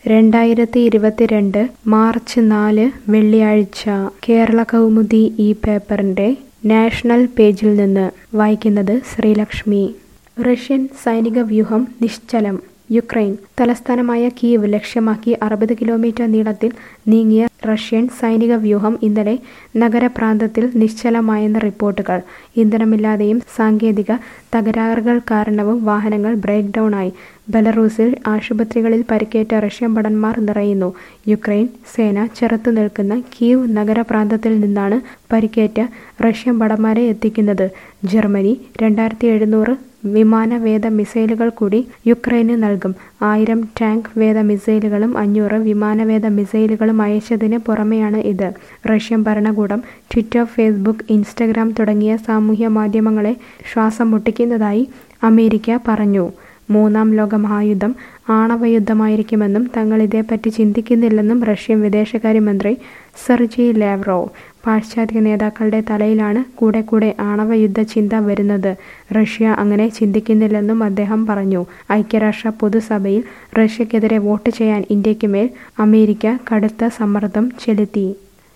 രണ്ടായിരത്തി ഇരുപത്തിരണ്ട് മാർച്ച് നാല് വെള്ളിയാഴ്ച കേരള കൗമുദി ഈ പേപ്പറിന്റെ നാഷണൽ പേജിൽ നിന്ന് വായിക്കുന്നത് ശ്രീലക്ഷ്മി റഷ്യൻ സൈനിക വ്യൂഹം നിശ്ചലം യുക്രൈൻ തലസ്ഥാനമായ കീവ് ലക്ഷ്യമാക്കി അറുപത് കിലോമീറ്റർ നീളത്തിൽ നീങ്ങിയ റഷ്യൻ സൈനിക വ്യൂഹം ഇന്നലെ നഗരപ്രാന്തത്തിൽ നിശ്ചലമായെന്ന് റിപ്പോർട്ടുകൾ ഇന്ധനമില്ലാതെയും സാങ്കേതിക തകരാറുകൾ കാരണവും വാഹനങ്ങൾ ബ്രേക്ക് ഡൗൺ ആയി ബെലറൂസിൽ ആശുപത്രികളിൽ പരിക്കേറ്റ റഷ്യൻ ഭടന്മാർ നിറയുന്നു യുക്രൈൻ സേന ചെറുത്തു നിൽക്കുന്ന കീവ് നഗരപ്രാന്തത്തിൽ നിന്നാണ് പരിക്കേറ്റ റഷ്യൻ ഭടന്മാരെ എത്തിക്കുന്നത് ജർമ്മനി രണ്ടായിരത്തി എഴുന്നൂറ് വിമാനവേദ മിസൈലുകൾ കൂടി യുക്രൈന് നൽകും ആയിരം ടാങ്ക് വേദ മിസൈലുകളും അഞ്ഞൂറ് വിമാനവേദ മിസൈലുകളും അയച്ചതിന് പുറമെയാണ് ഇത് റഷ്യൻ ഭരണകൂടം ട്വിറ്റർ ഫേസ്ബുക്ക് ഇൻസ്റ്റഗ്രാം തുടങ്ങിയ സാമൂഹ്യ മാധ്യമങ്ങളെ ശ്വാസം മുട്ടിക്കുന്നതായി അമേരിക്ക പറഞ്ഞു മൂന്നാം ലോക മഹായുദ്ധം ആണവയുദ്ധമായിരിക്കുമെന്നും തങ്ങൾ ഇതേപ്പറ്റി ചിന്തിക്കുന്നില്ലെന്നും റഷ്യൻ വിദേശകാര്യമന്ത്രി സെർജി ലാവ്റോവ് പാശ്ചാത്യ നേതാക്കളുടെ തലയിലാണ് കൂടെ കൂടെ ആണവയുദ്ധ ചിന്ത വരുന്നത് റഷ്യ അങ്ങനെ ചിന്തിക്കുന്നില്ലെന്നും അദ്ദേഹം പറഞ്ഞു ഐക്യരാഷ്ട്ര പൊതുസഭയിൽ റഷ്യക്കെതിരെ വോട്ട് ചെയ്യാൻ ഇന്ത്യക്ക് മേൽ അമേരിക്ക കടുത്ത സമ്മർദ്ദം ചെലുത്തി